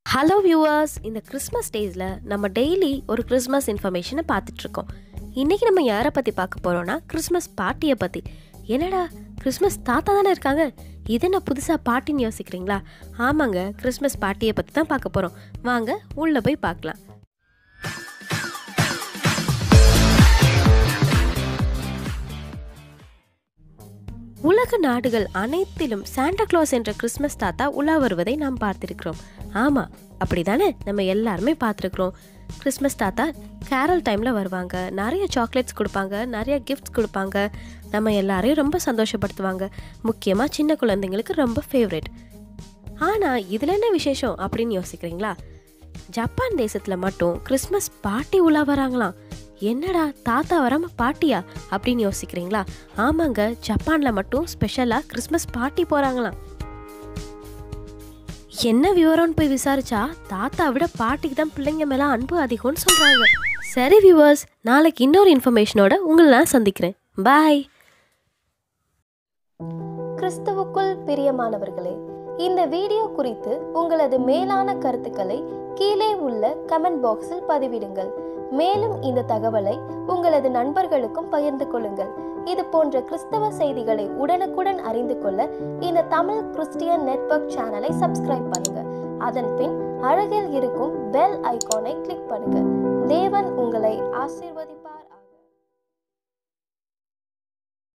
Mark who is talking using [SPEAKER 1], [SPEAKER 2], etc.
[SPEAKER 1] hello viewers இந்த Christmas டேஸில் நம்ம டெய்லி ஒரு கிறிஸ்மஸ் இன்ஃபர்மேஷனை பார்த்துட்ருக்கோம் இன்றைக்கி நம்ம யாரை பற்றி பார்க்க போகிறோன்னா கிறிஸ்மஸ் பார்ட்டியை பற்றி என்னடா கிறிஸ்மஸ் தாத்தா தானே இருக்காங்க இது என்ன புதுசாக பார்ட்டின்னு யோசிக்கிறீங்களா ஆமாங்க கிறிஸ்மஸ் பார்ட்டியை பற்றி தான் பார்க்க போகிறோம் வாங்க உள்ளே போய் பார்க்கலாம் உலக நாடுகள் அனைத்திலும் சாண்டா கிளாஸ் என்ற கிறிஸ்மஸ் தாத்தா உலா வருவதை நாம் பார்த்திருக்கிறோம் ஆமாம் அப்படிதானே நம்ம எல்லாருமே பார்த்துருக்குறோம் கிறிஸ்மஸ் தாத்தா கேரல் டைமில் வருவாங்க நிறைய சாக்லேட்ஸ் கொடுப்பாங்க நிறைய கிஃப்ட்ஸ் கொடுப்பாங்க நம்ம எல்லாரையும் ரொம்ப சந்தோஷப்படுத்துவாங்க முக்கியமாக சின்ன குழந்தைங்களுக்கு ரொம்ப ஃபேவரட் ஆனால் இதில் என்ன விசேஷம் அப்படின்னு யோசிக்கிறீங்களா ஜப்பான் தேசத்தில் மட்டும் கிறிஸ்மஸ் பார்ட்டி உலா வராங்களாம் என்னடா தாத்தா வராம பாட்டியா அப்படின்னு யோசிக்கிறீங்களா ஆமாங்க ஜப்பான்ல மட்டும் ஸ்பெஷலா கிறிஸ்மஸ் பார்ட்டி போறாங்களாம் என்ன விவரம்னு போய் விசாரிச்சா தாத்தா விட பாட்டிக்கு தான் பிள்ளைங்க மேல அன்பு அதிகம்னு சொல்றாங்க சரி வியூவர்ஸ் நாளைக்கு இன்னொரு இன்ஃபர்மேஷனோட உங்களை நான் சந்திக்கிறேன் பாய்
[SPEAKER 2] கிறிஸ்துவுக்குள் பிரியமானவர்களே இந்த வீடியோ குறித்து உங்களது மேலான கருத்துக்களை கீழே உள்ள கமெண்ட் பாக்ஸில் பதிவிடுங்கள் மேலும் இந்த தகவலை உங்களது நண்பர்களுக்கும் பகிர்ந்து கொள்ளுங்கள் இது போன்ற கிறிஸ்தவ செய்திகளை உடனுக்குடன் அறிந்து கொள்ள இந்த தமிழ் கிறிஸ்டியன் நெட்வொர்க் சேனலை சப்ஸ்கிரைப் பண்ணுங்க அதன் பின் அருகில் இருக்கும் பெல் ஐகானை கிளிக் பண்ணுங்க தேவன் உங்களை ஆசீர்வதிப்பார்